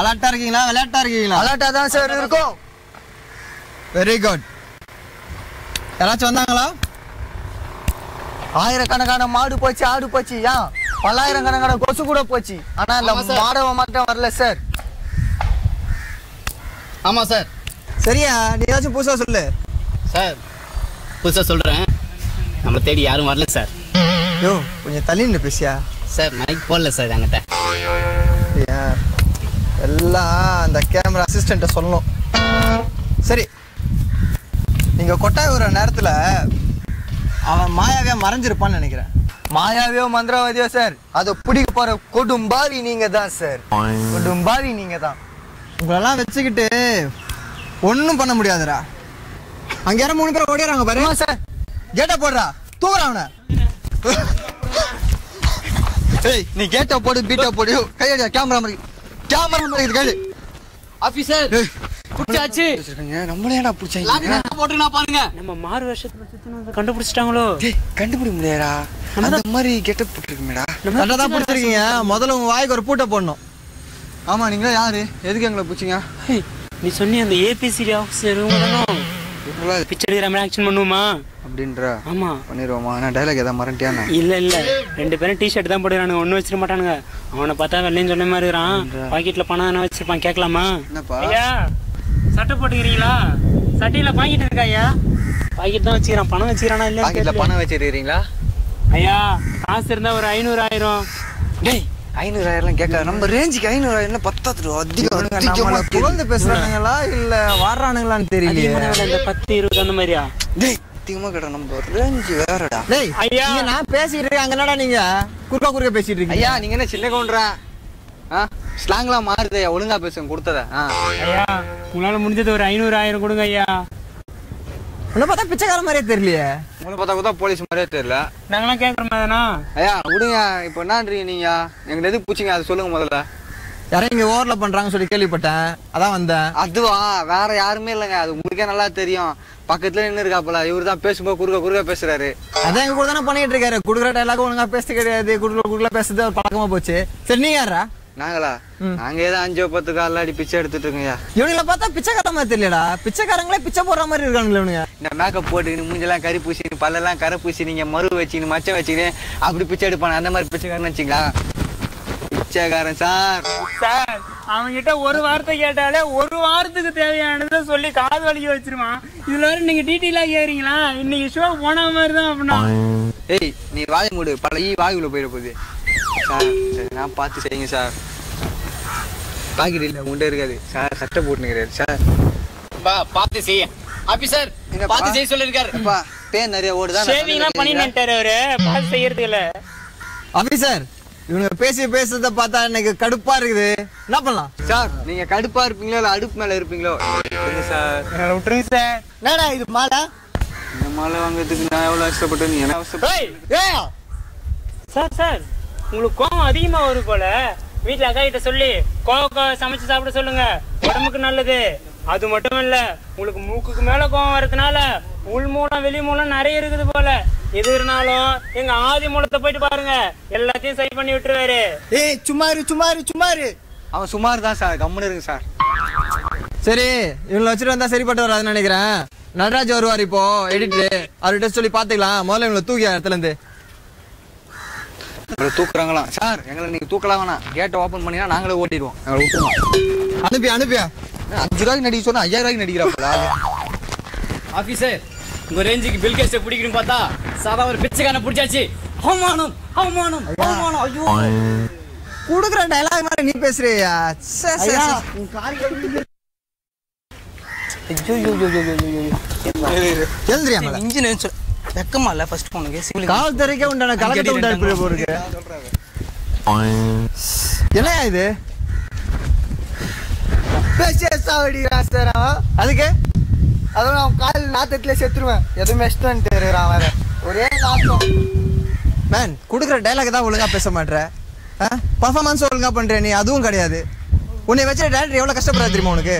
அலர்ட்டா இருக்கீங்களா விளையாட்டா இருக்கீங்களா அலர்ட்டா தான் சார் இருக்கும் வெரி குட் யாராச்சும் வந்தாங்களா ஆயிரக்கணக்கான மாடு போச்சு ஆடு போச்சு ஏன் பல்லாயிரக்கணக்கான கொசு கூட போச்சு ஆனா இந்த ஆமா சார். மாடவ மட்டும் வரல சார் ஆமாம் சார் சரியா நீ ஏதாச்சும் புதுசா சொல்லு சார் புதுசாக சொல்கிறேன் நம்மளை தேடி யாரும் வரல சார் யோ கொஞ்சம் தள்ளி நின்று பேசியா சார் மைக் போடல சார் என்கிட்ட அப்படியா எல்லாம் அந்த கேமரா அசிஸ்டண்ட்டை சொல்லணும் சரி நீங்க கொட்டாய் வர நேரத்துல அவன் மாயாவியா மறைஞ்சிருப்பான்னு நினைக்கிறேன் மாயாவியோ மந்திரவாதியோ சார் அதை பிடிக்க போற கொடும்பாவி நீங்க தான் சார் கொடும்பாவி நீங்க தான் உங்களெல்லாம் வச்சுக்கிட்டு ஒன்றும் பண்ண முடியாதுடா அங்க யாரும் மூணு பேர் ஓடிடுறாங்க பாரு ஆமா சார் கேட்ட போடுறா தூக்குறா அவனை ஏய் நீ கேட்ட போடு பீட்டா போடு கையடியா கேமரா மாதிரி கேமரா மாதிரி இது கைடு ஆஃபீஸர் ஏய் பிடிச்சாச்சு நம்மளே என்ன பிடிச்சாங்க லாக் போட்டுருந்தா பாருங்க நம்ம மாறு வருஷத்துல சுத்தின வந்து கண்டுபிடிச்சிட்டாங்களோ கண்டுபிடிக்க முடியாதா அந்த மாதிரி கெட்டப் போட்டுருக்குமேடா கரெக்டாக தான் பிடிச்சிருக்கீங்க முதல்ல உங்க வாய்க்கு ஒரு பூட்டை போடணும் ஆமா நீங்களா யாரு எதுக்கு எங்களை பிடிச்சிங்க ஹேய், நீ சொன்னி அந்த ஏபிசிடி ஆஃபீஸர் பிச்சை எடுக்கிற மாதிரி ஆக்ஷன் பண்ணுவோமா அப்படின்ற ஆமா பண்ணிடுவோமா நான் டைலாக் எதாவது மறந்துட்டியாண்ணா இல்ல இல்ல ரெண்டு பேரும் டிஷர்ட் தான் போடுறானுங்க ஒன்னும் வச்சிட மாட்டானுங்க அவனை பார்த்தா வெள்ளையும் சொன்ன மாதிரி இருக்கிறான் பாக்கெட்ல பணம் என்ன வச்சிருப்பான் கேட்கலாமா என்னப்பா ஐயா சட்டை போட்டுக்கிறீங்களா சட்டையில பாக்கெட் இருக்கா ஐயா பாக்கெட் தான் வச்சுக்கிறான் பணம் வச்சுக்கிறானா இல்ல பாக்கெட்ல பணம் வச்சிருக்கீங்களா ஐயா காசு இருந்தா ஒரு ஐநூறு ஆயிரம் டேய் ஐநூறாயிரம் கேட்காது நம்ம ரேஞ்சுக்கு ஐநூறாயிரம் பத்தாது அதிகம் நம்மள அதிகமா புகழ்ந்து பேசுறானுங்களா இல்ல வாடுறானுங்களான்னு தெரியலையே அதிகமான விலை இந்த பத்து இருபது அந்த மாதிரியா டேய் அதிகமா கேட்ட நம்ம ரேஞ்சு வேறடா டேய் ஐயா. ஐயா நான் பேசிட்டு இருக்கேன் அங்க என்னடா நீங்க குறுக்கா குறுக்க பேசிட்டு இருக்கீங்க ஐயா நீங்க என்ன சின்ன கவுண்டரா ஆ ஸ்லாங்லாம் மாறுது ஐயா ஒழுங்கா பேசுங்க கொடுத்தத ஆ ஐயா உங்களால முடிஞ்சது ஒரு ஐநூறு ஆயிரம் கொடுங்க ஐயா உன்னை பார்த்தா பிச்சைக்கார மாதிரியே தெரியலையே உங்களை பார்த்தா கூட போலீஸ் மாதிரியே தெரியல நாங்களாம் கேட்குற மாதிரினா ஐயா விடுங்க இப்போ என்னன்றீங்க நீங்க எங்களை எது பூச்சிங்க அதை சொல்லுங்க முதல்ல யாரும் இங்க ஓவர்ல பண்றாங்கன்னு சொல்லி கேள்விப்பட்டேன் அதான் வந்தேன் அதுவா வேற யாருமே இல்லைங்க அது உங்களுக்கே நல்லா தெரியும் பக்கத்துல நின்று இருக்காப்புல இவரு தான் பேசும்போது குறுக்க குறுக்க பேசுறாரு அதான் எங்க கூட தானே பண்ணிட்டு இருக்காரு குடுக்குற டைலாக் ஒழுங்கா பேச கிடையாது குடுக்குற குடுக்கல பேசுறது ஒரு பழக்கமா போச்சு சரி நீங்க யாரா நாங்களா நாங்க ஏதோ அஞ்சோ பத்து காலில் அடி பிச்சை எடுத்துட்டு இருக்கோங்கய்யா இவனுங்களை பார்த்தா பிச்சைக்கார மாதிரி தெரியலடா பிச்சைக்காரங்களே பிச்சை போடுற மாதிரி இருக்கானுங்களே இவனுங்க இந்த மேக்கப் போட்டுக்கின்னு மூஞ்செல்லாம் கறி பூசின்னு பல்லெல்லாம் கரை பூசி நீங்க மறு வச்சுக்கின்னு மச்சம் வச்சுக்கின்னு அப்படி பிச்சை எடுப்பானே அந்த மாதிரி பிச்சைக்காரன் வச்சுங்களா பிச்சைக்காரன் சார் சார் அவன்கிட்ட ஒரு வார்த்தை கேட்டாலே ஒரு வாரத்துக்கு தேவையானதை சொல்லி காது வலிக்க வச்சிருவான் இதுல வர நீங்க டீட்டெயிலா கேக்குறீங்களா இன்னைக்கு ஷோ போன மாதிரி தான் அப்படின்னா ஏய் நீ வாய மூடு பல ஈ வாயுல போயிட போகுது சார் சரி, நான் பார்த்து செய்யுங்க சார் பாக்கெட் இல்லை உண்டே இருக்காது சார் சட்டை போட்டுனுக்கிறாரு சார் பா பார்த்து செய்ய ஆஃபீஸர் என்னப்பா? பார்த்து செய்ய சொல்லிருக்காரு அப்பா பேன் நிறைய ஓடுதான் ஷேவிங்லாம் பண்ணி நின்ட்டாரு அவரு பார்த்து செய்யறது இல்ல ஆபீசர் இவனுங்க பேசி பேசுறத பார்த்தா எனக்கு கடுப்பா இருக்குது என்ன பண்ணலாம் சார் நீங்க கடுப்பா இருப்பீங்களோ இல்ல அடுப்பு மேல இருப்பீங்களோ இல்ல சார் விட்டுருங்க சார் என்னடா இது மாடா இந்த மாலை வாங்குறதுக்கு நான் எவ்வளவு கஷ்டப்பட்டு நீ என்ன கஷ்டப்பட்டு ஏய், ஏய் சார் சார் உங்களுக்கு கோவம் அதிகமா வரும் போல வீட்ல அக்கா கிட்ட சொல்லி கோவக்காய் சமைச்சு சாப்பிட சொல்லுங்க உடம்புக்கு நல்லது அது மட்டும் இல்ல உங்களுக்கு மூக்குக்கு மேல கோவம் வரதுனால உள் மூலம் வெளி மூலம் நிறைய இருக்குது போல எது இருந்தாலும் எங்க ஆதி மூலத்தை போயிட்டு பாருங்க எல்லாத்தையும் சரி பண்ணி விட்டுருவாரு ஏய் சும்மா இரு சும்மா இரு சும்மா இரு அவன் சுமார் தான் சார் கம்முன்னு இருங்க சார் சரி இவங்களை வச்சுட்டு வந்தா சரிப்பட்டு வராதுன்னு நினைக்கிறேன் நடராஜ் வருவார் இப்போ எடிட்டர் அவர்கிட்ட சொல்லி பாத்துக்கலாம் முதல்ல இவங்களை தூக்கி இடத்துல இருந்து இவரை தூக்குறாங்களாம் சார் எங்களை நீங்க தூக்கலாம் வேணாம் கேட்டை ஓப்பன் பண்ணினா நாங்களே ஓட்டிடுவோம் எங்களை விட்டுருவோம் அனுப்பி அனுப்பியா அஞ்சு ரூபாய்க்கு நடிக்க சொன்னா ஐயாயிரம் ரூபாய்க்கு நடிக்கிறாப்பா ஆஃபீஸர் உங்க ரேஞ்சுக்கு பில் கேஸை பிடிக்கணும் பார்த்தா சாதா ஒரு பிச்சைக்காரனை பிடிச்சாச்சு அவமானம் அவமானம் அவமானம் ஐயோ குடுக்குற டைலாக் மாதிரி நீ பேசுறியா சே, சே, சே. எழுந்திரியா மேல இன்ஜின் வெக்கமா இல்ல ஃபர்ஸ்ட் உனக்கு சிவில் காவல்துறைக்கே உண்டான கலக்கத்தை உண்டாரு போருக்கு என்னையா இது அதுக்கு அதுவும் அவன் கால் நாத்தத்துல செத்துருவேன் எதுவும் வெஸ்டர்ன் இருக்கிறான் வேற ஒரே நாத்தம் மேன் குடுக்குற டைலாக் தான் ஒழுங்கா பேச மாட்ற பர்ஃபார்மன்ஸ் ஒழுங்கா பண்ற நீ அதுவும் கிடையாது உன்னை வச்ச டேரக்டர் எவ்வளவு கஷ்டப்படுறா தெரியுமா உனக்கு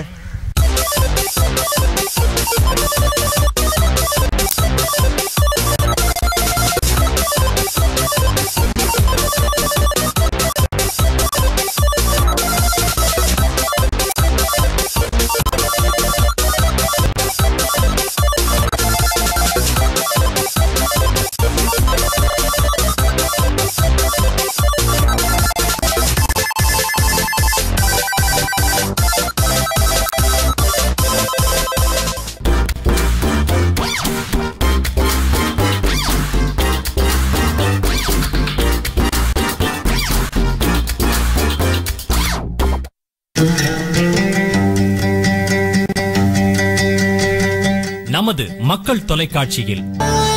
நமது மக்கள் தொலைக்காட்சியில்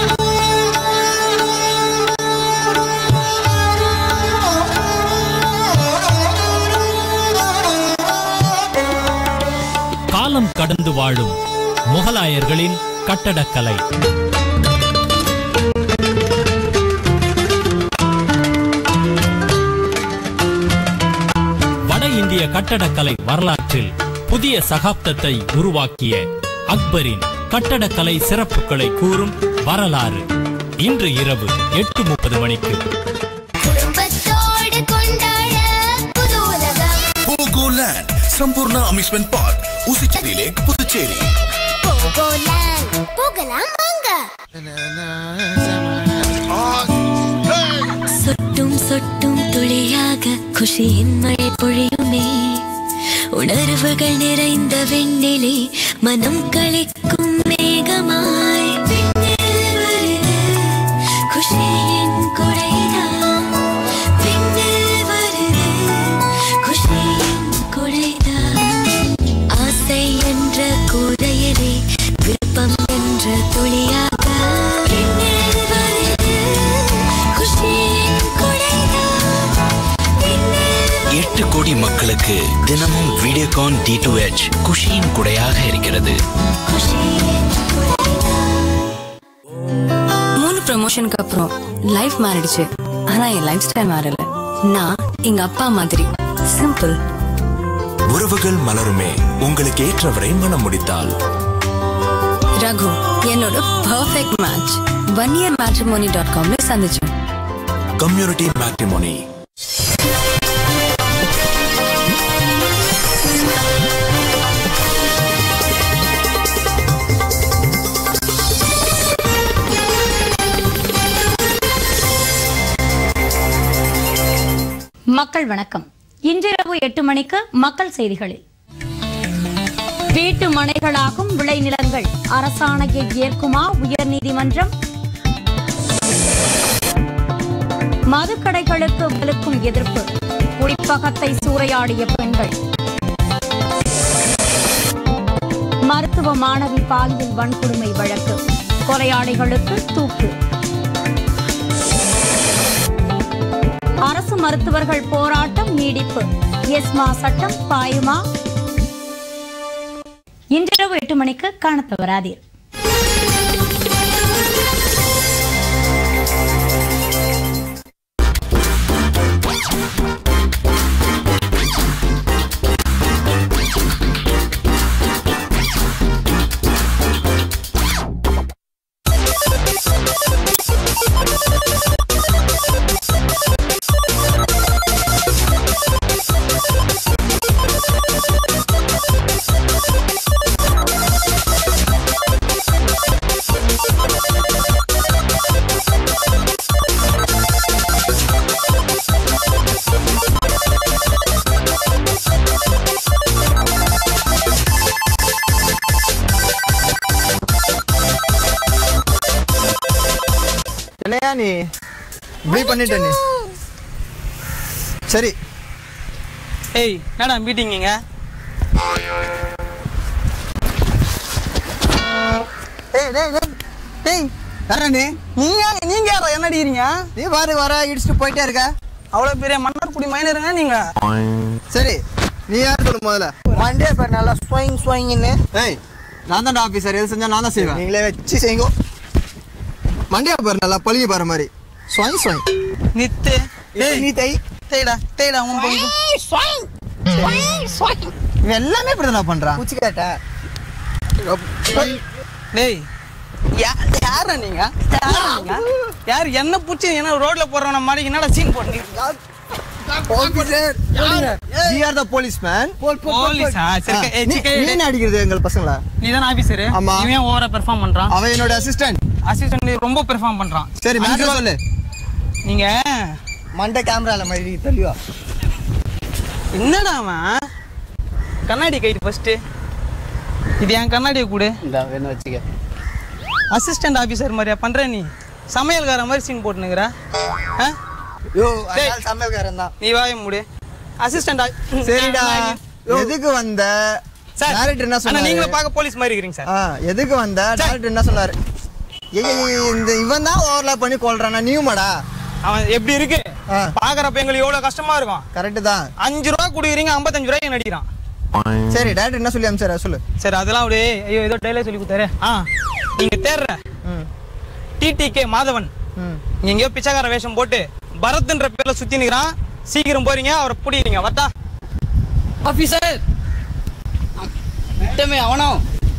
காலம் கடந்து வாழும் முகலாயர்களின் கட்டடக்கலை வட இந்திய கட்டடக்கலை வரலாற்றில் புதிய சகாப்தத்தை உருவாக்கிய அக்பரின் கட்டடக்கலை சிறப்புகளை கூறும் வரலாறு இன்று இரவு எட்டு முப்பது மணிக்கு குடும்பத்தோடு கொண்டாட புது உலகம் போகோலேண்ட் சம்பூர்ணா அம்யூஸ்மெண்ட் பார்க் உசிச்சேரி லேக் புதுச்சேரி போகோலேண்ட் போகலாம் வாங்க சொட்டும் சொட்டும் துளியாக குஷியின் மழை பொழியுமே உணர்வுகள் நிறைந்த வெண்ணிலே மனம் களிக்கும் மேகமாய் விண்ணில் வருது குஷியின் குடைதான் விண்ணில் வருது குஷியின் குடைதான் ஆசை என்ற கூரையிலே விருப்பம் என்ற துளியாக விண்ணில் வருது குஷியின் குடைதான் விண்ணில் எட்டு கோடி மக்களுக்கு தினமும் வீடியோகான் டி டூ ஹெச் குஷியின் குடையாக இருக்கிறது குஷியின் குடைதான் மூணு ப்ரமோஷனுக்கு அப்புறம் லைஃப் மாறிடுச்சு ஆனா என் லைஃப் ஸ்டைல் மாறல நான் எங்க அப்பா மாதிரி சிம்பிள் உறவுகள் மலருமே உங்களுக்கு ஏற்றவரை மனம் முடித்தால் ரகு என்னோட perfect match one year matrimony dot காம்ல சந்திச்சோம் கம்யூனிட்டி மேட்ரிமோனி மக்கள் வணக்கம் இன்றிரவு எட்டு மணிக்கு மக்கள் செய்திகளில் வீட்டு மனைகளாகும் விளைநிலங்கள் அரசாணையை ஏற்குமா உயர்நீதிமன்றம் மதுக்கடைகளுக்கு வலுக்கும் எதிர்ப்பு குடிப்பகத்தை சூறையாடிய பெண்கள் மருத்துவ மாணவி பாலியல் வன்கொடுமை வழக்கு கொலையாளிகளுக்கு தூக்கு அரசு மருத்துவர்கள் போராட்டம் நீடிப்பு எஸ்மா சட்டம் பாயுமா இன்றிரவு எட்டு மணிக்கு காணத் தவறாதீர் என்னையா நீ இப்படி பண்ணிட்ட நீ சரி ஏய் என்னடா மீட்டிங்க ஏய் டேய் டேய் டேய் வர நீ நீங்க நீங்க யாரா என்ன அடிக்கிறீங்க நீ பாரு வர இடிச்சுட்டு போயிட்டே இருக்க அவ்வளவு பெரிய மன்னர்குடி மைனருங்க நீங்க சரி நீ யார் சொல்லு முதல்ல மண்டே பேர் நல்லா ஸ்வைங் ஸ்வைங்னு ஏய் நான் தான் ஆஃபீஸர் எது செஞ்சா நான் தான் செய்வேன் நீங்களே வச்சு செய்யுங்க மண்டியா பாரு நல்லா பழுகி பாரு மாதிரி ஸ்வாய் ஸ்வாய் நித்து ஏய் நீ தை தேடா தேடா உன் பங்கு இவன் எல்லாமே இப்படி தான் பண்றான் பூச்சி கேட்ட டேய் யா- யாரா நீங்க யாரா நீங்க? யார் என்ன பூச்சி என்ன ரோட்ல போறவன மாதிரி என்னடா சீன் போட்டீங்க we are the police man போலீஸா? சரி, ஏய், நீ சிக்கன் நீ என்ன அடிக்கிறது எங்கள் பசங்களா நீ தானே ஆபீசர் ஆமா. இவன் ஓவரா பெர்ஃபார்ம் பண்றான் அவன் என்னோட அசிஸ்டன்ட் அசிஸ்டன்ட் ரொம்ப பெர்ஃபார்ம் பண்றான் சரி அஞ்சு மேட்ரு ரூபா- சொல்லு நீங்க மண்டை கேமரால மாதிரி தெளிவா என்னடா அவன் கண்ணாடி கைடு ஃபர்ஸ்ட் இது என் கண்ணாடியை கொடு இந்த வேணும் வச்சுக்க அசிஸ்டன்ட் ஆபீசர் மாதிரியா பண்ற நீ சமையல்கார மாதிரி சீன் போட்டுனுக்குற ஆ? யோ டேய். சமையல்காரன் தான் நீ வாய மூடு அசிஸ்டன்ட் சரிடா எதுக்கு வந்த சார் டேரக்டர் என்ன அண்ணா சொன்னாரு நீங்களும் பார்க்க போலீஸ் மாதிரி இருக்கிறீங்க சார் ஆ எதுக்கு வந்த டேரக்டர் என்ன சொன்னாரு ஏய், ஏய், ஏய், இந்த இவன் தான் ஓவர்லாப் பண்ணி கொள்றானா நீயுமாடா அவன் எப்படி இருக்கு பாக்குறப்ப எங்களுக்கு எவ்வளவு கஷ்டமா இருக்கும் கரெக்ட் தான் அஞ்சு ரூபா குடுக்குறீங்க ஐம்பத்தஞ்சு ரூபாய்க்கு நடிக்கிறான் சரி டேரக்டர் என்ன சொல்லி அமிச்சாரா சொல்லு சரி அதெல்லாம் அப்படியே ஐயோ ஏதோ டைலாக் சொல்லி கொடுத்தாரு ஆ நீங்க தேர்ற டிடிகே மாதவன் நீங்க எங்கேயோ பிச்சைக்கார வேஷம் போட்டு பரத்ன்ற பேர்ல சுத்தி நிக்கிறான் சீக்கிரம் போறீங்க அவரை பிடிக்கிறீங்க வரட்டா ஆபீசர் விட்டமே அவனோ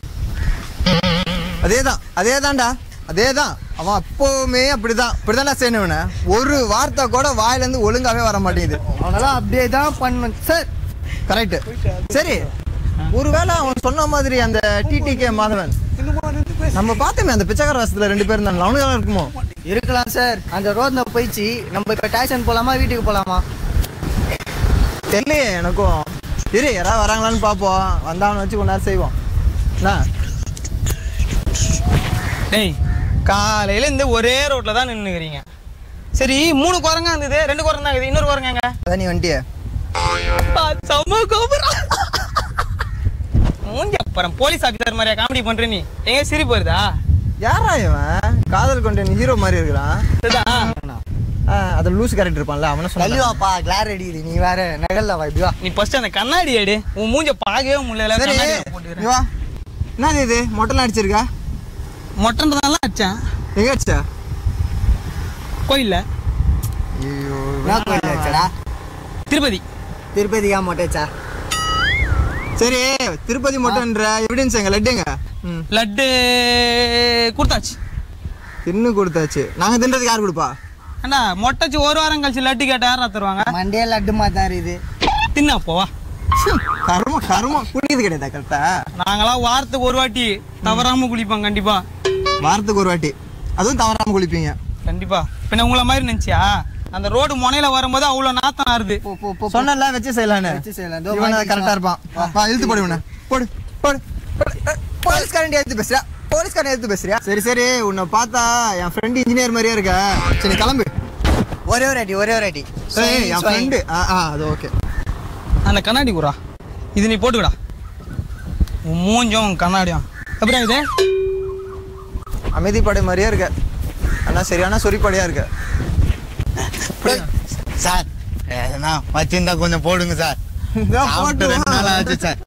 அதேதான் அதேதான்டா அதேதான் அவன் அப்பவுமே அப்படிதான் இப்படிதான்டா செய்யணுவன ஒரு வார்த்தை கூட வாயில இருந்து ஒழுங்காவே வர மாட்டேங்குது அவனெல்லாம் அப்படியே தான் பண்ணணும் சார் கரெக்ட் சரி ஒருவேளை அவன் சொன்ன மாதிரி அந்த டிடிகே மாதவன் நம்ம பார்த்தோமே அந்த பிச்சைக்கார வாசத்துல ரெண்டு பேரும் தான் அவனுக்கு இருக்குமோ இருக்கலாம் சார் அந்த ரோட்ல போயிடுச்சு நம்ம இப்ப டாக்ஸன் போலாமா வீட்டுக்கு போலாமா தெரியலையே எனக்கும் இரு யாராவது வராங்களான்னு பார்ப்போம் வந்தாவனை வச்சு கொஞ்ச நேரம் செய்வோம் என்ன டேய் காலையில இந்த ஒரே ரோட்ல தான் நின்னுக்கிறீங்க சரி மூணு குரங்கா இருந்தது ரெண்டு குரங்கு தான் இருக்குது இன்னொரு குரங்க எங்க அதான் நீ வந்துட்டியே செம்ம கோபுரம் மூஞ்சி அப்புறம் போலீஸ் ஆஃபீஸர் மாதிரியா காமெடி பண்ற நீ எங்க சிரிப்பு வருதா யாரா இவன் காதல் கொண்ட ஹீரோ மாதிரி இருக்கிறான் ஆ, அது லூஸ் கேரக்டர் இருப்பான்ல அவன தள்ளி வாப்பா கிளார் அடிக்குது நீ வேற நகல்ல வா இப்படி வா நீ ஃபர்ஸ்ட் அந்த கண்ணாடி எடு உன் மூஞ்ச பார்க்கவே முடியல சரி கண்ணாடி போட்டுக்கிறேன். நீ வா என்னது இது மொட்டைலாம் அடிச்சிருக்கா மொட்டன்றதெல்லாம் அடிச்சேன் எங்க அடிச்சா கோயில்ல ஐயோ என்ன கோயில் வச்சடா திருப்பதி திருப்பதியா மொட்டைச்சா சரி திருப்பதி மொட்டைன்ற எவிடன்ஸ் எங்க லட்டுங்க ம் லட்டு கொடுத்தாச்சு தின்னு கொடுத்தாச்சு நாங்க தின்றதுக்கு யார் கொடுப்பா அண்ணா மொட்டைச்சு ஒரு வாரம் கழிச்சு லட்டு கேட்டா யாரா தருவாங்க மண்டே லட்டு மாதிரி தான் இருக்குது தின்னா போவா கரும கரும குடிக்கிறது கிடையாதா கரெக்டா நாங்களாம் வாரத்துக்கு ஒரு வாட்டி தவறாம குளிப்போம் கண்டிப்பா வாரத்துக்கு ஒரு வாட்டி அதுவும் தவறாம குளிப்பீங்க கண்டிப்பா பின்ன உங்கள மாதிரி நினைச்சியா அந்த ரோடு முனையில வரும்போது அவ்வளவு நாத்தம் ஆறுது சொன்னல வச்சு செய்யலான்னு வச்சு செய்யலாம். இதோ இவன் வாங்கி கரெக்டா இருப்பான் வா இழுத்து போடு இவனை போடு போடு போலீஸ்காரன் எடுத்து பேசுறியா போலீஸ்காரன் எடுத்து பேசுறியா சரி சரி உன்னை பார்த்தா என் ஃப்ரெண்ட் இன்ஜினியர் மாதிரியே இருக்க சரி கிளம்பு ஒரே ஒரு அடி ஒரே ஒரு அடி ஏய், என் ஃப்ரெண்டு ஆ ஆ அது ஓகே அந்த கண்ணாடி கூறா இது நீ போட்டுக்கடா உன் மூஞ்சும் உன் கண்ணாடியும் அப்புறம் இது அமைதிப்படை மாதிரியே இருக்க ஆனா சரியான சொரிப்படையா இருக்க சார் எதனா வச்சிருந்தா கொஞ்சம் போடுங்க சார் இதான் சாப்பிட்டு போட்டு ரெண்டு நாள் ஆச்சு சார்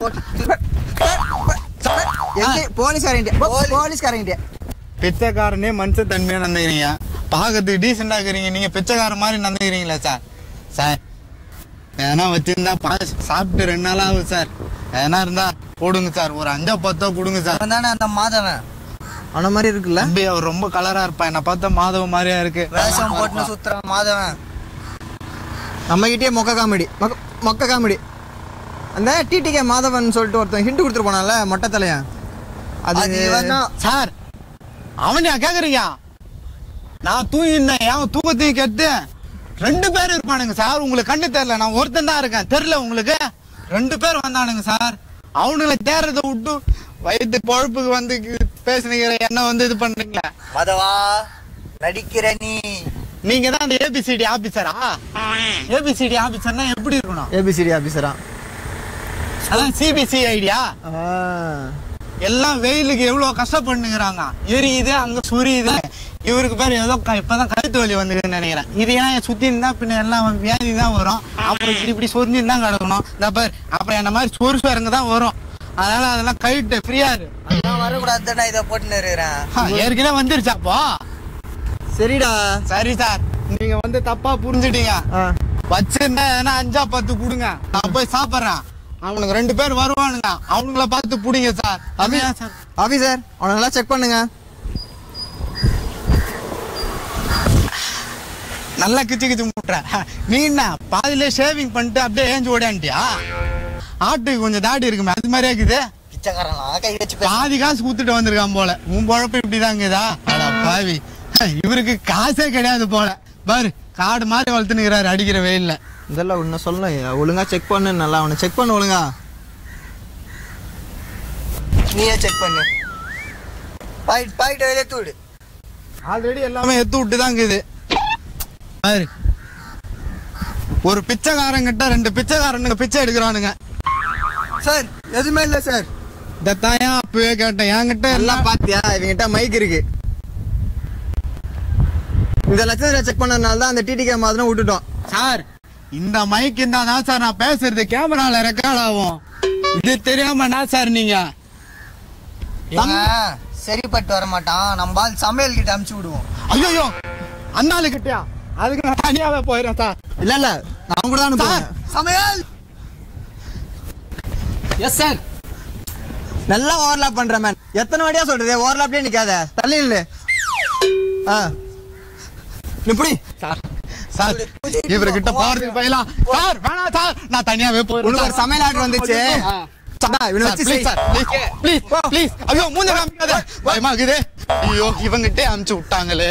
எங்க போலீஸ்காரன் போலீஸ்காரன் பிச்சைக்காரனே மனுஷ தன்மையா நடந்துக்கிறீங்க பார்க்கறதுக்கு டீசெண்டா இருக்கிறீங்க நீங்க பிச்சைக்கார மாதிரி நடந்துக்கிறீங்களா சார் சார் எதனா வச்சிருந்தா பா சாப்பிட்டு ரெண்டு நாள் ஆகுது சார் எதனா இருந்தா போடுங்க சார் ஒரு அஞ்சோ பத்தோ கொடுங்க சார் தானே அந்த மாதவன் அவன மாதிரி இருக்குல்ல தம்பி அவர் ரொம்ப கலரா இருப்பா என்ன பார்த்தா மாதவ மாதிரியா இருக்கு வேஷம் போட்டுன்னு சுத்துறான் மாதவன் நம்ம கிட்டே மொக்க காமெடி மொக்க மொக்க காமெடி அந்த டிடிகே மாதவன் சொல்லிட்டு ஒருத்தன் ஹிண்ட் கொடுத்துட்டு போனான்ல மொட்டை தலையன் அது இவன் தான் சார் அவனையா கேக்குறீங்க நான் தூங்கிருந்தேன் ஏன் தூக்கத்தையும் கெட்டு ரெண்டு பேர் இருப்பானுங்க சார் உங்களுக்கு கண்ணு தெரியல நான் ஒருத்தன் தான் இருக்கேன் தெரியல உங்களுக்கு ரெண்டு பேர் வந்தானுங்க சார் அவனுங்களை தேர்றதை விட்டு வயிற்று பொழப்புக்கு வந்து பேசுனீங்க என்ன வந்து இது பண்றீங்களா மாதவா நடிக்கிற நீ நீங்க தான் அந்த ஏபிசிடி ஆபீசரா ஏபிசிடி ஆபீசர்னா எப்படி இருக்கணும் ஏபிசிடி ஆபீசரா அதான் சிபிசி ஐடியா எல்லாம் வெயிலுக்கு எவ்வளவு கஷ்டப்படுங்கிறாங்க எரியுது அங்க சுரியுது இவருக்கு பேர் ஏதோ க- இப்பதான் கழுத்து வலி வந்ததுன்னு நினைக்கிறேன் இது ஏன் சுத்தி இருந்தா பின்ன எல்லாம் வியாதி தான் வரும் அப்புறம் இப்படி இப்படி சொரிஞ்சு தான் கிடக்கணும் இந்த பார் அப்புறம் என்ன மாதிரி சொறு சொரங்க தான் வரும் அதனால அதெல்லாம் கழுட்டு ஃப்ரீயா இரு நான் வரக்கூடாது தானே இதை போட்டுன்னு இருக்கிறேன் ஆ, ஏற்கனவே வந்துருச்சாப்போ சரிடா சரி சார் நீங்க வந்து தப்பா புரிஞ்சுட்டீங்க வச்சிருந்தா எதனா அஞ்சா பத்து கொடுங்க நான் போய் சாப்பிட்றேன் அவனுக்கு ரெண்டு பேர் வருவானுங்க அவனுங்கள பார்த்து புடிங்க சார் அப்படியா சார் ஆபீசர் அவனை நல்லா செக் பண்ணுங்க நல்லா கிச்சு கிச்சு முட்டுற நீ என்ன பாதியிலே ஷேவிங் பண்ணிட்டு அப்படியே ஏஞ்சு ஓடான்ட்டியா ஆட்டுக்கு கொஞ்சம் தாடி இருக்குமே அது மாதிரியா இருக்குது பிச்சைக்காரன் கை வச்சு பாதி காசு குத்துட்டு வந்திருக்கான் போல உன் பொழப்பு இப்படிதாங்கதா அட பாவி இவருக்கு காசே கிடையாது போல பாரு காடு மாதிரி வளர்த்துனுக்கிறாரு அடிக்கிற வெயில்ல இதெல்லாம் ஒன்று சொல்லணும் ஒழுங்கா செக் பண்ணு நல்லா அவனை செக் பண்ணு ஒழுங்கா நீயே செக் பண்ணு பாயிட் பாயிட் வெளியே தூடு ஆல்ரெடி எல்லாமே எத்து விட்டு தான் இருக்குது பாரு ஒரு பிச்சைக்காரங்கிட்ட ரெண்டு பிச்சைக்காரனுங்க பிச்சை எடுக்கிறானுங்க சார் எதுவுமே இல்ல சார் இதைத்தான் ஏன் அப்பவே கேட்டேன் என்கிட்ட நல்லா பாத்தியா இவங்கிட்ட மைக் இருக்கு இந்த லட்சத்துல செக் பண்ணதுனால தான் அந்த டிடி கேம் மாதிரி விட்டுட்டோம் சார் இந்த மைக் இருந்தா தான் சார் நான் பேசுறது கேமரால ரெக்கார்ட் ஆகும் இது தெரியாம என்ன சார் நீங்க இவன் சரிப்பட்டு வர மாட்டான் நம்ம ஆள் சமையல் கிட்ட அமுச்சு விடுவோம் ஐயோ அந்த ஆளு கிட்டயா அதுக்கு நான் தனியாவே போயிடுறேன் சார் இல்ல இல்ல நான் கூட தான் சார் சமையல் எஸ் சார் நல்லா ஓவர்லாப் பண்ற மேன் எத்தனை வாட்டியா சொல்றது ஓவர்லாப்லயே நிக்காத தள்ளி நில்லு ஆ இப்படி சார் சார் இவர்கிட்ட போறதுக்கு பயலாம் சார் வேணாம் சார் நான் தனியாவே போயிடுறேன் உனக்கு ஒரு சமையல் ஆர்டர் வந்துச்சு சடா, இவனை வச்சு செய். ப்ளீஸ் ப்ளீஸ் ஐயோ மூஞ்ச காமிக்காத பயமா இருக்குது ஐயோ இவங்கிட்டே அமுச்சு விட்டாங்களே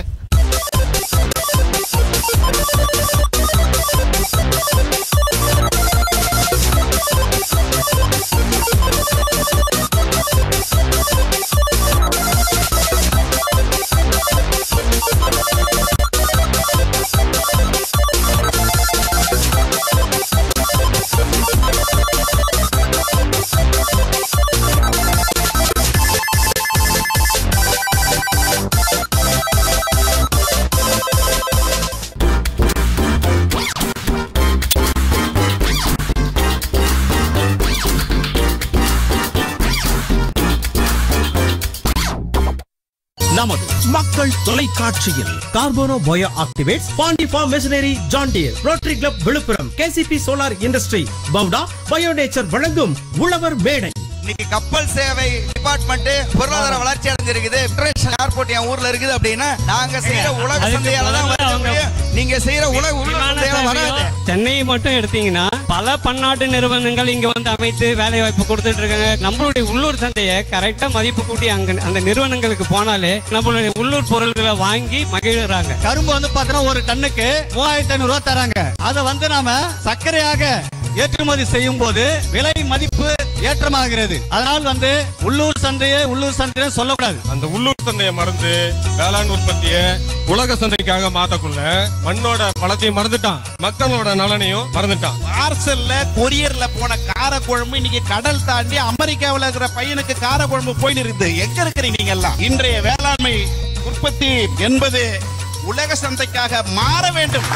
நமது மக்கள் தொலைக்காட்சியில் கார்போனோ bio activates Pondy farm machinery John Deere rotary club Villupuram KCP solar industry பவுடா பயோ நேச்சர் வழங்கும் உழவர் மேடை இன்னைக்கு கப்பல் சேவை டிபார்ட்மெண்ட் பொருளாதார வளர்ச்சி அடைஞ்சிருக்குது இன்டர்நேஷனல் ஏர்போர்ட் என் ஊர்ல இருக்குது அப்படின்னா நாங்க செய்யற உலக அதுக்கு சந்தையால தான் முதல்ல வர அவங்க முடியும் நீங்க செய்யற உலக உலக விமான சந்தையால வராது சேவையும் சென்னையை மட்டும் எடுத்தீங்கன்னா பல பன்னாட்டு நிறுவனங்கள் இங்க வந்து அமைத்து வேலை வாய்ப்பு கொடுத்துட்டு இருக்காங்க நம்மளுடைய உள்ளூர் சந்தையை கரெக்டா மதிப்பு கூட்டி அங்க அந்த நிறுவனங்களுக்கு போனாலே நம்மளுடைய உள்ளூர் பொருட்களை வாங்கி மகிழ்றாங்க கரும்பு வந்து பாத்தீங்கன்னா ஒரு டன்னுக்கு மூவாயிரத்தி ஐநூறு ரூபாய் தராங்க அதை வந்து நாம சர்க்கரையாக ஏற்றுமதி செய்யும் போது விலை மதிப்பு ஏற்றமாகிறது அதனால் வந்து உள்ளூர் சந்தையை உள்ளூர் சந்தையை சொல்லக்கூடாது அந்த உள்ளூர் சந்தையை மறந்து வேளாண் உற்பத்தியை உலக சந்தைக்காக மாத்தக்குள்ள மண்ணோட பழத்தையும் மறந்துட்டான் மக்களோட நலனையும் மறந்துட்டான் பார்சல்ல கொரியர்ல போன காரக்குழம்பு இன்னைக்கு கடல் தாண்டி அமெரிக்காவுல இருக்கிற பையனுக்கு காரக்குழம்பு போய் இருக்குது எங்க இருக்கிறீங்க நீங்க எல்லாம் இன்றைய வேளாண்மை உற்பத்தி என்பது உலக சந்தைக்காக மாற வேண்டும்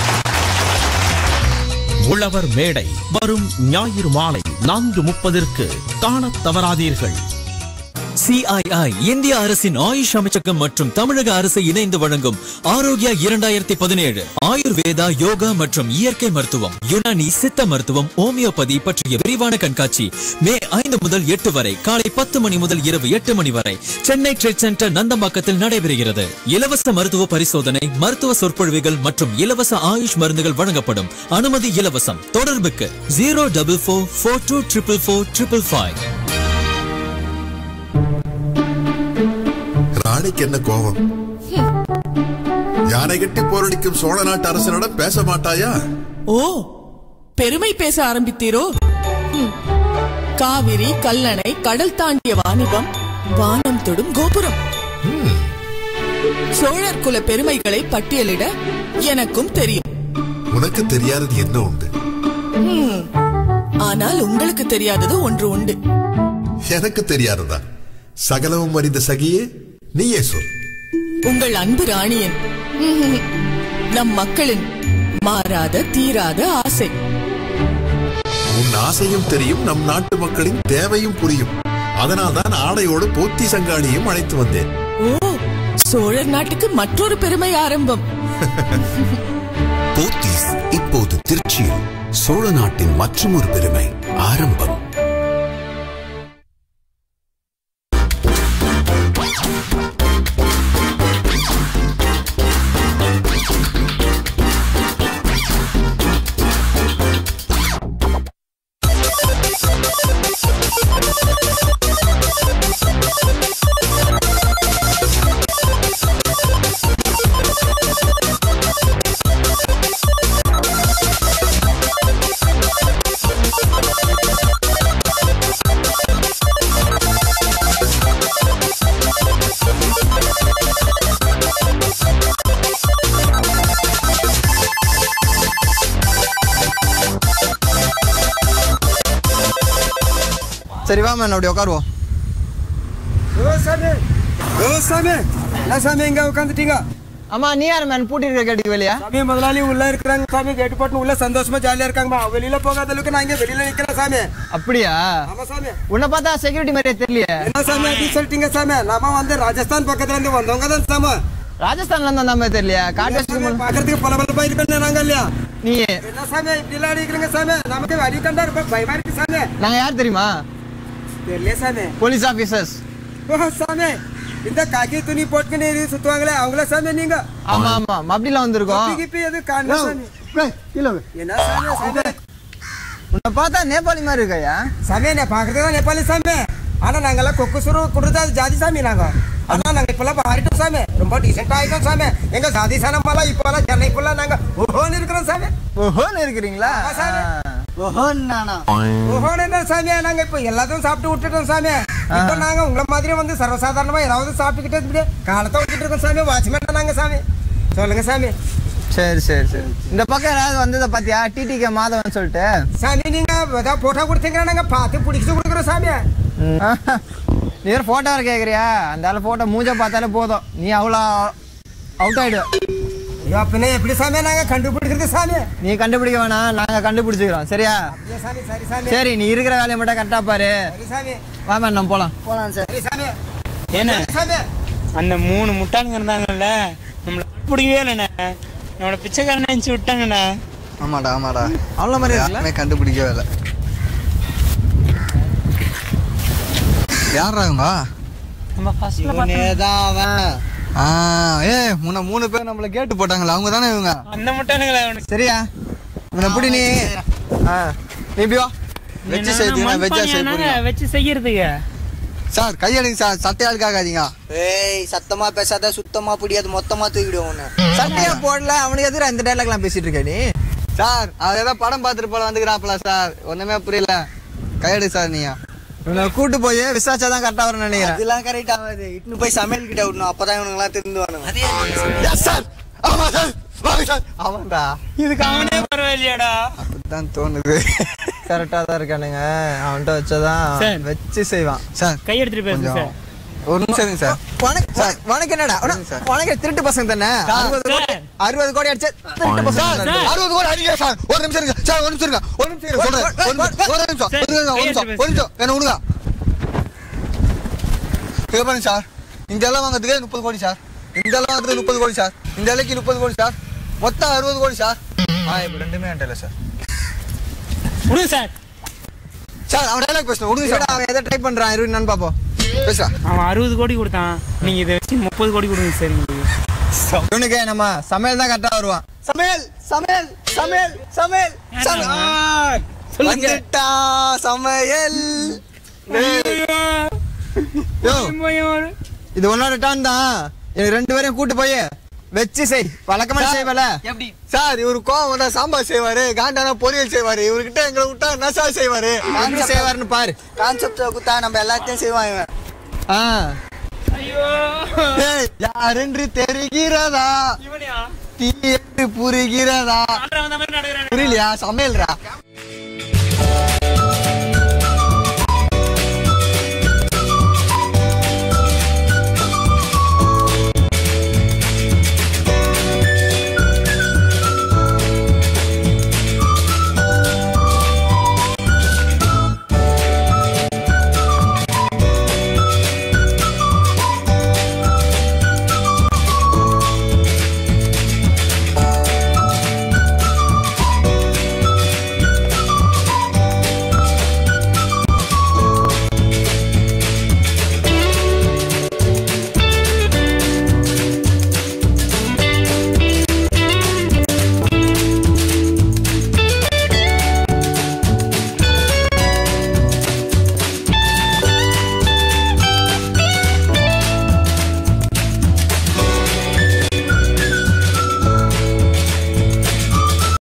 உழவர் மேடை வரும் ஞாயிறு மாலை நான்கு முப்பதிற்கு காணத் தவறாதீர்கள் சிஐஐ இந்திய அரசின் ஆயுஷ் அமைச்சகம் மற்றும் தமிழக அரசு இணைந்து வழங்கும் ஆரோக்கியா இரண்டாயிரத்தி பதினேழு ஆயுர்வேதா யோகா மற்றும் இயற்கை மருத்துவம் யுனானி சித்த மருத்துவம் ஹோமியோபதி பற்றிய விரிவான கண்காட்சி மே ஐந்து முதல் எட்டு வரை காலை பத்து மணி முதல் இரவு எட்டு மணி வரை சென்னை ட்ரேட் சென்டர் நந்தம்பாக்கத்தில் நடைபெறுகிறது இலவச மருத்துவ பரிசோதனை மருத்துவ சொற்பொழிவுகள் மற்றும் இலவச ஆயுஷ் மருந்துகள் வழங்கப்படும் அனுமதி இலவசம் தொடர்புக்கு zero double four four two triple four triple five ராணிக்கு என்ன கோபம் யானை கட்டி போரடிக்கும் சோழ நாட்டு அரசனிடம் பேச மாட்டாயா ஓ பெருமை பேச ஆரம்பித்தீரோ ஹம். காவிரி கல்லணை கடல் தாண்டிய வாணிபம் வானம் தொடும் கோபுரம் சோழர் குல பெருமைகளை பட்டியலிட எனக்கும் தெரியும் உனக்கு தெரியாதது என்ன உண்டு ஹம். ஆனால் உங்களுக்கு தெரியாதது ஒன்று உண்டு எனக்கு தெரியாததா சகலமும் அறிந்த சகியே நீயே சொல் உங்கள் அன்பு ராணியன் ஹம். நம் மக்களின் மாறாத தீராத ஆசை உன் ஆசையும் தெரியும் நம் நாட்டு மக்களின் தேவையும் புரியும் அதனால்தான் ஆடையோடு போத்தி சங்காளியும் அழைத்து வந்தேன் ஓ சோழர் நாட்டுக்கு மற்றொரு பெருமை ஆரம்பம் போத்தீஸ் இப்போது திருச்சியில் சோழ நாட்டின் மற்றொரு பெருமை ஆரம்பம் சரி வா மேன் அப்படி உட்காருவோம் சாமி ஓ சாமி என்ன சாமி இங்க உட்காந்துட்டீங்க ஆமா நீ யார் மேன் பூட்டி இருக்க கேட்டுக்கு வெளியா சாமி முதலாளி உள்ள இருக்கிறாங்க சாமி கேட்டு போட்டு உள்ள சந்தோஷமா ஜாலியா இருக்காங்கம்மா வெளியில போகாத அளவுக்கு நான் இங்க வெளியில நிக்கிறேன் சாமி அப்படியா ஆமா சாமி உன்னை பார்த்தா செக்யூரிட்டி மாதிரியே தெரியலையே என்ன சாமி அப்படி சொல்லிட்டீங்க சாமி நாம வந்து ராஜஸ்தான் பக்கத்துல இருந்து வந்தவங்க தான் சாமி ராஜஸ்தான்ல இருந்து வந்த மாதிரி தெரியலையா காட்டு சாமி, பாக்குறதுக்கு பல பல இருக்கணும் நாங்க இல்லையா நீ என்ன சாமி இப்படி எல்லாம் அடிக்கிறீங்க சாமி நமக்கு வழி கண்டா இருப்போம் பயமா இருக்கு சாமி நாங்க யார் தெரியுமா தெரியல சாமி போலீஸ் ஆபீசர்ஸ் ஓ சாமி இந்த காக்கி துணி போட்டுக்கின்னு எரி சுத்துவாங்களே அவங்கள சாமி நீங்க ஆமா ஆமா மப்டில வந்திருக்கோம் கப்பி கிப்பி எதுவும் காணல சாமி என்ன சாமி சாமி உன்னை பார்த்தா நேபாளி மாதிரி இருக்கையா சாமி நான் பாக்குறது தான் நேபாளி சாமி ஆனா நாங்கெல்லாம் கொக்கு சுரு குடுத்தா ஜாதி சாமி நாங்க ஆனா நாங்க இப்பெல்லாம் மாறிட்டோம் சாமி ரொம்ப டீசென்ட் ஆயிட்டோம் சாமி எங்க சாதி சாணமெல்லாம் இப்பெல்லாம் சென்னை ஃபுல்லா நாங்க ஓஹோன்னு இருக்கிறோம் சாமி ஓஹோன்னு இருக்கிறீங்களா ஆமா சாமி ஓஹோன்னு நானா ஓஹோன்னு என்ன சாமி நாங்க இப்போ எல்லாத்தையும் சாப்பிட்டு விட்டுட்டோம் சாமி இப்போ நாங்க உங்களை மாதிரி வந்து சர்வசாதாரணமா ஏதாவது சாப்பிட்டுக்கிட்டே இப்படியே காலத்தை விட்டுட்டு இருக்கோம் சாமி வாட்ச்மேன் நாங்க சாமி சொல்லுங்க சாமி சரி சரி சரி இந்த பக்கம் யாராவது வந்ததை பாத்தியா டிடிகே மாதவன் சொல்லிட்டு சாமி நீங்க ஏதாவது போட்டோ கொடுத்தீங்கன்னா நாங்க பார்த்து பிடிச்சி கொடுக்குறோம் சாமி நீ வேற போட்டோ வர கேக்குறியா அந்த ஆளு போட்டோ மூஞ்ச பார்த்தாலே போதும் நீ அவ்வளோ அவுட் ஆயிடு ஐயோ பின்ன எப்படி சாமி நாங்க கண்டுபிடிக்கிறது சாமி நீ கண்டுபிடிக்க வேணாம் நாங்க கண்டுபிடிச்சுக்கிறோம் சரியா ஐயோ, சாமி சரி சாமி சரி நீ இருக்கிற வேலையை மட்டும் கரெக்டா பாரு சரி சாமி வா மேம் நம்ம போலாம் போலாம் சார் சரி சாமி என்ன சாமி அந்த மூணு முட்டாளுங்க இருந்தாங்கல்ல நம்மள பிடிக்கவே இல்லைண்ணே நம்மள பிச்சைக்காரன் நினைச்சு விட்டாங்கண்ணே ஆமாடா ஆமாடா அவ்வளோ மாதிரி யாருமே கண்டுபிடிக்கவே இல்லை யாராங்கம்மா நம்ம ஃபர்ஸ்ட்ல இவனே தான் அவன் ஆ ஏ முன்ன மூணு பேர் நம்மள கேட்டு போட்டாங்களா அவங்க தானே இவங்க அந்த முட்டாளுங்களா அவனுக்கு சரியா இவனை எப்படி நீ ஆ நீ இப்படி வா வச்சு செய்யுங்க வெஜ்ஜா செய்ய போறீங்க வச்சு செய்யறதுக்கு சார் கையெடுங்க சார் சட்டையால் காக்காதீங்க ஏய் சத்தமா பேசாத சுத்தமா பிடியாது மொத்தமா தூக்கிடுவோம் உன்னை சட்டையா போடல அவனுக்கு எதிர இந்த டைலாக்லாம் பேசிட்டு இருக்க நீ சார் அவர் ஏதோ படம் பார்த்துட்டு போல வந்துக்கிறாப்ல சார் ஒண்ணுமே புரியல கையெடு சார் நீங்க இவனை கூட்டு போய் விசாரிச்சா தான் கரெக்டா வரும்னு நினைக்கிறேன் அதெல்லாம் கரெக்ட் ஆகாது இட்டுன்னு போய் சமையல் கிட்ட விடணும் அப்பதான் இவனுங்களாம் திருந்துவானுங்க சார் ஆமா சார் வாங்க சார் அவன்டா இதுக்கு அவனே பரவாயில்லையாடா அப்படிதான் தோணுது கரெக்டா தான் இருக்கானுங்க அவன்கிட்ட வச்சதான் சார். வச்சு செய்வான் சார் கை எடுத்துட்டு பேசுங்க கொஞ்சம் சார் ஒரு நிமிஷம் இருங்க சார் உனக்கு சார் உனக்கு என்னடா உனக்கு- உனக்கு திருட்டு பசங்க தானே அறுபது கோடி அறுபது கோடி அடிச்சா திருட்டு பசங்க தானே. அறுபது கோடி அடிங்க சார் ஒரு நிமிஷம் இருங்க சார் ஒரு நிமிஷம் இருங்க ஒரு நிமிஷம் இருங்க சொல்றேன் ஒரு நிமிஷம் ஒரு நிமிஷம் ஒரு நிமிஷம் ஒரு நிமிஷம் ஒரு நிமிஷம் என்ன விடுங்க இங்க பாருங்க சார் இந்த எல்லாம் வாங்குறதுக்கு முப்பது கோடி சார் இந்த எல்லாம் வாங்குறதுக்கு முப்பது கோடி சார் இந்த இலைக்கு முப்பது கோடி சார் மொத்தம் அறுபது கோடி சார் ஆ இப்போ ரெண்டுமே என்கிட்ட இல்லை சார் விடுங்க சார் சார் அவன் டைலாக் பேசணும் விடுங்க இருடா, அவன் எதை ட்ரை பண்றான் இரு என்னன்னு பாப்போம் பேசா அவன் அறுபது கோடி கொடுத்தான் நீங்க இதை வச்சு முப்பது கோடி கொடுங்க சார் எங்களுக்கு இவனுக்கு நம்ம சமையல் தான் கரெக்டா வருவான் சமையல் சமையல் சமையல் சமையல் சமையல் சொல்லுங்க. வந்துட்டா சமையல் யோ இது உன்னோட டான் தான் எனக்கு ரெண்டு பேரையும் கூட்டு போய் வச்சு செய் வழக்கமா செய்வல எப்படி சார் இவரு கோவம் வந்தா சாம்பார் செய்வாரு காண்டானா பொரியல் செய்வாரு இவர்கிட்ட எங்களை விட்டா நசா செய்வாரு எப்படி செய்வாருன்னு பாரு கான்செப்ட் குத்தா நம்ம எல்லாத்தையும் செய்வான் இவன் ஆ ஏய், யாரென்று தெரிகிறதா தீ என்று புரிகிறதா புரியலையா சமையல்ரா